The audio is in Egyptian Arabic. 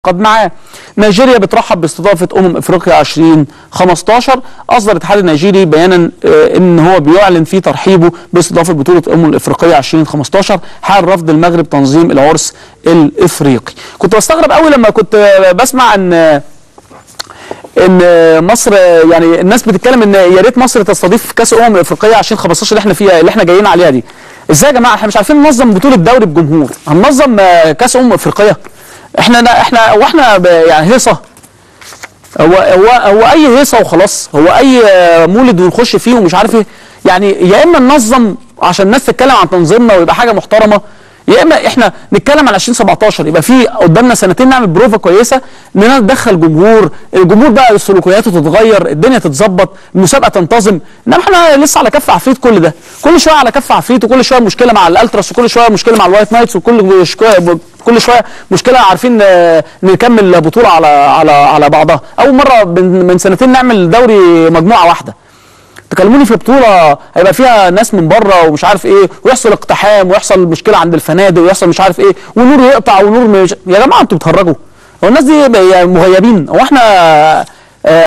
يتعاقد معاه نيجيريا بترحب باستضافه امم افريقيا 2015 اصدر الاتحاد النيجيري بيانا آه، ان هو بيعلن في ترحيبه باستضافه بطوله امم الافريقيه 2015 حال رفض المغرب تنظيم العرس الافريقي كنت بستغرب قوي لما كنت آه، بسمع ان آه، ان مصر يعني الناس بتتكلم ان يا ريت مصر تستضيف كاس امم الافريقيه 2015 اللي احنا فيها اللي احنا جايين عليها دي ازاي يا جماعه احنا مش عارفين ننظم بطوله دوري بجمهور هننظم آه، كاس امم افريقيه احنا احنا هو احنا ب- يعني هيصه هو هو هو اي هيصه وخلاص هو اي آه، مولد ونخش فيه ومش عارف ايه يعني يا اما ننظم عشان الناس تتكلم عن تنظيمنا ويبقى حاجه محترمه يا اما احنا نتكلم عن 2017 يبقى في قدامنا سنتين نعمل بروفا كويسه اننا ندخل جمهور الجمهور بقى سلوكياته تتغير الدنيا تتظبط المسابقه تنتظم انما احنا لسه على كف عفريت كل ده كل شويه على كف عفريت وكل شويه مشكله مع الالتراس وكل شويه مشكله مع الوايت نايتس وكل شويه كل شويه مشكله عارفين آه، نكمل بطوله على على على بعضها اول مره من من سنتين نعمل دوري مجموعه واحده تكلموني في بطوله هيبقى فيها ناس من بره ومش عارف ايه ويحصل اقتحام ويحصل مشكله عند الفنادق ويحصل مش عارف ايه ونور يقطع ونور مش... يا جماعه انتوا بتهرجوا هو الناس دي بقى مغيبين هو احنا